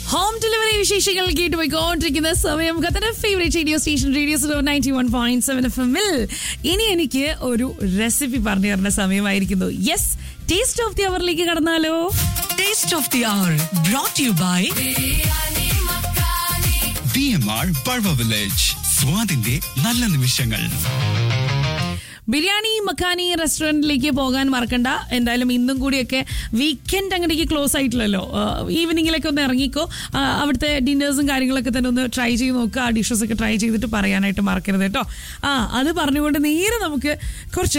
home delivery വിശേഷങ്ങൾ കേട്ട് പോയിക്കൊണ്ടിരിക്കുന്ന സമയം ഖത്തറിന്റെ favourite radio station radio ninety one point seven F എമ്മിൽ ഇനി എനിക്ക് ഒരു റെസിപ്പി പറഞ്ഞു തരുന്ന സമയമായിരിക്കുന്നു യെസ് ടേസ്റ്റ് ഓഫ് ദി അവറിലേക്ക് കടന്നാലോ Taste of the Hour brought to you by B M R ബൾവ വില്ലേജ് സ്വാദിന്റെ നല്ല നിമിഷങ്ങൾ ബിരിയാണി മക്കാനി റെസ്റ്റോറൻറ്റിലേക്ക് പോകാൻ മറക്കണ്ട എന്തായാലും ഇന്നും കൂടിയൊക്കെ വീക്കെൻഡ് അങ്ങടേക്ക് ക്ലോസ് ആയിട്ടില്ലല്ലോ ഈവനിങ്ങിലൊക്കെ ഒന്ന് ഇറങ്ങിക്കോ ആ, അവിടുത്തെ ഡിന്നേഴ്സും കാര്യങ്ങളൊക്കെ തന്നെ ഒന്ന് ട്രൈ ചെയ്ത് നോക്കുക ആ ഡിഷസ് ഒക്കെ ട്രൈ ചെയ്തിട്ട് പറയാനായിട്ട് മറക്കരുത് കേട്ടോ ആ അത് പറഞ്ഞുകൊണ്ട് നേരെ നമുക്ക് കുറച്ച്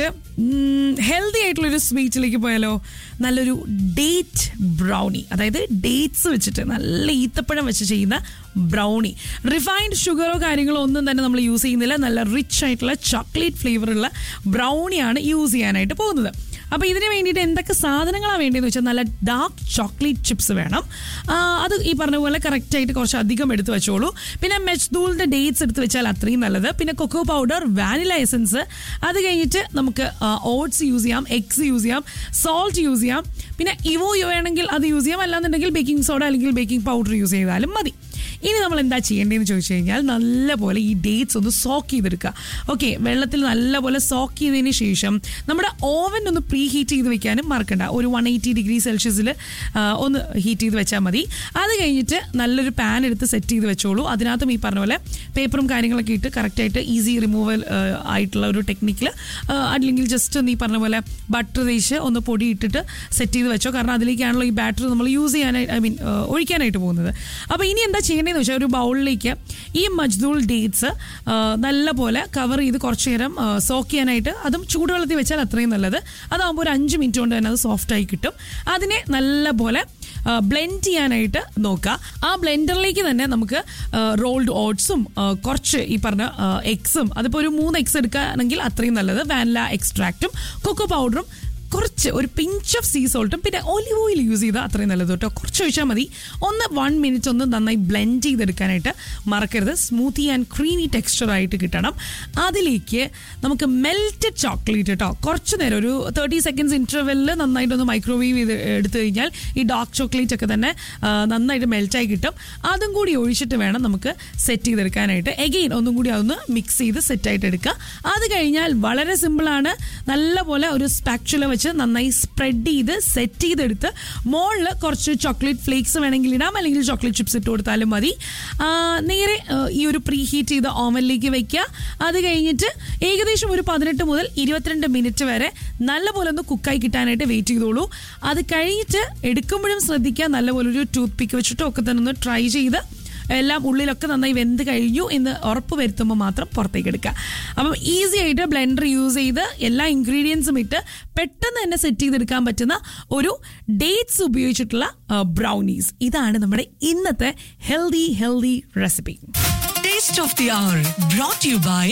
ഹെൽത്തി ആയിട്ടുള്ളൊരു സ്വീറ്റിലേക്ക് പോയാലോ നല്ലൊരു ഡേറ്റ് ബ്രൗണി അതായത് ഡേറ്റ്സ് വെച്ചിട്ട് നല്ല ഈത്തപ്പഴം വെച്ച് ചെയ്യുന്ന ബ്രൗണി റിഫൈൻഡ് ഷുഗറോ കാര്യങ്ങളോ ഒന്നും തന്നെ നമ്മൾ യൂസ് ചെയ്യുന്നില്ല നല്ല റിച്ച് ആയിട്ടുള്ള ചോക്ലേറ്റ് ഫ്ലേവറുള്ള ബ്രൗണിയാണ് യൂസ് ചെയ്യാനായിട്ട് പോകുന്നത് അപ്പോൾ ഇതിന് വേണ്ടിയിട്ട് എന്തൊക്കെ സാധനങ്ങളാണ് വേണ്ടതെന്ന് വെച്ചാൽ നല്ല ഡാർക്ക് ചോക്ലേറ്റ് ചിപ്സ് വേണം ആ, അത് ഈ പറഞ്ഞ പോലെ കറക്റ്റായിട്ട് കുറച്ച് അധികം എടുത്ത് വെച്ചോളൂ പിന്നെ മെച്ച്ദൂളിൻ്റെ ഡേറ്റ്സ് എടുത്ത് വെച്ചാൽ അത്രയും നല്ലത് പിന്നെ കൊക്കോ പൗഡർ വാനില എസൻസ് അത് കഴിഞ്ഞിട്ട് നമുക്ക് ഓട്സ് യൂസ് ചെയ്യാം എഗ്സ് യൂസ് ചെയ്യാം സോൾട്ട് യൂസ് ചെയ്യാം പിന്നെ ഇവോ വേണമെങ്കിൽ അത് യൂസ് ചെയ്യാം അല്ലാന്നുണ്ടെങ്കിൽ ബേക്കിംഗ് സോഡ അല്ലെങ്കിൽ ബേക്കിംഗ് പൗഡർ യൂസ് ചെയ്താലും മതി ഇനി നമ്മൾ എന്താ ചെയ്യേണ്ടതെന്ന് ചോദിച്ചു കഴിഞ്ഞാൽ നല്ലപോലെ ഈ ഡേറ്റ്സ് ഒന്ന് സോക്ക് ചെയ്തെടുക്കുക ഓക്കെ വെള്ളത്തിൽ നല്ലപോലെ സോക്ക് ചെയ്തതിന് ശേഷം നമ്മുടെ ഓവൻ ഒന്ന് പ്രീ ഹീറ്റ് ചെയ്ത് വെക്കാനും മറക്കണ്ട ഒരു വൺ എയ്റ്റി ഡിഗ്രി സെൽഷ്യസിൽ ഒന്ന് ഹീറ്റ് ചെയ്ത് വെച്ചാൽ മതി അത് കഴിഞ്ഞിട്ട് നല്ലൊരു പാൻ എടുത്ത് സെറ്റ് ചെയ്ത് വെച്ചോളൂ അതിനകത്തും ഈ പറഞ്ഞ പോലെ പേപ്പറും കാര്യങ്ങളൊക്കെ ഇട്ട് കറക്റ്റായിട്ട് ഈസി റിമൂവൽ ആയിട്ടുള്ള ഒരു ടെക്നിക്കിൽ അല്ലെങ്കിൽ ജസ്റ്റ് ഒന്ന് ഈ പറഞ്ഞ പോലെ ബട്ടർ തേച്ച് ഒന്ന് പൊടി ഇട്ടിട്ട് സെറ്റ് ചെയ്ത് വെച്ചോ കാരണം അതിലേക്കാണല്ലോ ഈ ബാറ്റർ നമ്മൾ യൂസ് ചെയ്യാനായിട്ട് ഐ മീൻ ഒഴിക്കാനായിട്ട് പോകുന്നത് അപ്പോൾ ഇനി എന്താ ചെയ്യേണ്ടതെന്ന് വെച്ചാൽ ഒരു ബൗളിലേക്ക് ഈ മജ്ദൂൾ ഡേറ്റ്സ് നല്ല പോലെ കവർ ചെയ്ത് കുറച്ച് നേരം സോക്ക് ചെയ്യാനായിട്ട് അതും ചൂടുവെള്ളത്തിൽ വെച്ചാൽ അത്രയും നല്ലത് അതാകുമ്പോൾ ഒരു അഞ്ച് മിനിറ്റ് കൊണ്ട് തന്നെ അത് സോഫ്റ്റായി കിട്ടും അതിനെ നല്ല പോലെ ബ്ലെൻഡ് ചെയ്യാനായിട്ട് നോക്കുക ആ ബ്ലെൻഡറിലേക്ക് തന്നെ നമുക്ക് റോൾഡ് ഓട്സും കുറച്ച് ഈ പറഞ്ഞ എഗ്സും അതിപ്പോൾ ഒരു മൂന്ന് എഗ്സ് എടുക്കുകയാണെങ്കിൽ അത്രയും നല്ലത് വാനില എക്സ്ട്രാക്റ്റും കൊക്കോ പൗഡറും കുറച്ച് ഒരു പിഞ്ച് ഓഫ് സീ സോൾട്ടും പിന്നെ ഒലിവ് ഓയിൽ യൂസ് ചെയ്താൽ അത്രയും നല്ലത് കേട്ടോ കുറച്ച് ഒഴിച്ചാൽ മതി ഒന്ന് വൺ മിനിറ്റ് ഒന്ന് നന്നായി ബ്ലെൻഡ് ചെയ്തെടുക്കാനായിട്ട് മറക്കരുത് സ്മൂത്തി ആൻഡ് ക്രീമി ടെക്സ്ചർ ആയിട്ട് കിട്ടണം അതിലേക്ക് നമുക്ക് മെൽറ്റഡ് ചോക്ലേറ്റ് കേട്ടോ കുറച്ച് നേരം ഒരു തേർട്ടി സെക്കൻഡ്സ് ഇൻ്റർവെല്ലിൽ നന്നായിട്ടൊന്ന് മൈക്രോവേവ് ചെയ്ത് എടുത്തു കഴിഞ്ഞാൽ ഈ ഡാർക്ക് ചോക്ലേറ്റ് ഒക്കെ തന്നെ ആ, നന്നായിട്ട് മെൽറ്റായി കിട്ടും അതും കൂടി ഒഴിച്ചിട്ട് വേണം നമുക്ക് സെറ്റ് ചെയ്തെടുക്കാനായിട്ട് എഗെയിൻ ഒന്നും കൂടി അതൊന്ന് മിക്സ് ചെയ്ത് സെറ്റായിട്ട് എടുക്കുക അത് കഴിഞ്ഞാൽ വളരെ സിമ്പിളാണ് നല്ലപോലെ ഒരു സ്പാക്ചുല വെച്ച് നന്നായി സ്പ്രെഡ് ചെയ്ത് സെറ്റ് ചെയ്തെടുത്ത് മുകളിൽ കുറച്ച് ചോക്ലേറ്റ് ഫ്ലേക്സ് വേണമെങ്കിൽ ഇടാം അല്ലെങ്കിൽ ചോക്ലേറ്റ് ചിപ്സ് ഇട്ട് കൊടുത്താലും മതി ആ, നേരെ ആ, ഈ ഒരു പ്രീ ഹീറ്റ് ചെയ്ത ഓവനിലേക്ക് വെക്കുക അത് കഴിഞ്ഞിട്ട് ഏകദേശം ഒരു പതിനെട്ട് മുതൽ ഇരുപത്തിരണ്ട് മിനിറ്റ് വരെ നല്ലപോലെ ഒന്ന് കുക്കായി കിട്ടാനായിട്ട് വെയിറ്റ് ചെയ്തോളൂ അത് കഴിഞ്ഞിട്ട് എടുക്കുമ്പോഴും ശ്രദ്ധിക്കുക നല്ലപോലെ ഒരു ടൂത്ത് പിക്ക് വെച്ചിട്ടോ ഒക്കെ തന്നെ ഒന്ന് ട്രൈ ചെയ്ത് എല്ലാം ഉള്ളിലൊക്കെ നന്നായി വെന്ത് കഴിഞ്ഞു എന്ന് ഉറപ്പ് വരുത്തുമ്പോൾ മാത്രം പുറത്തേക്ക് എടുക്കുക അപ്പം ഈസി ആയിട്ട് ബ്ലെൻഡർ യൂസ് ചെയ്ത് എല്ലാ ഇൻഗ്രീഡിയൻസും ഇട്ട് പെട്ടെന്ന് തന്നെ സെറ്റ് ചെയ്തെടുക്കാൻ പറ്റുന്ന ഒരു ഡേറ്റ്സ് ഉപയോഗിച്ചിട്ടുള്ള ബ്രൗണീസ് ഇതാണ് നമ്മുടെ ഇന്നത്തെ healthy healthy recipe Taste of the Hour brought to you by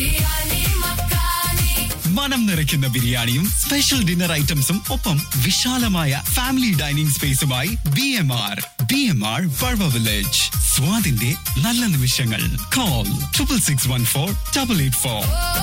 മനം നിറയ്ക്കുന്ന ബിരിയാണിയും സ്പെഷ്യൽ ഡിന്നർ ഐറ്റംസും ഒപ്പം വിശാലമായ ഫാമിലി ഡൈനിങ് സ്പേസുമായി B M R B M R ബൾവ വില്ലേജ് സ്വാദിന്റെ നല്ല നിമിഷങ്ങൾ call triple six one four double eight four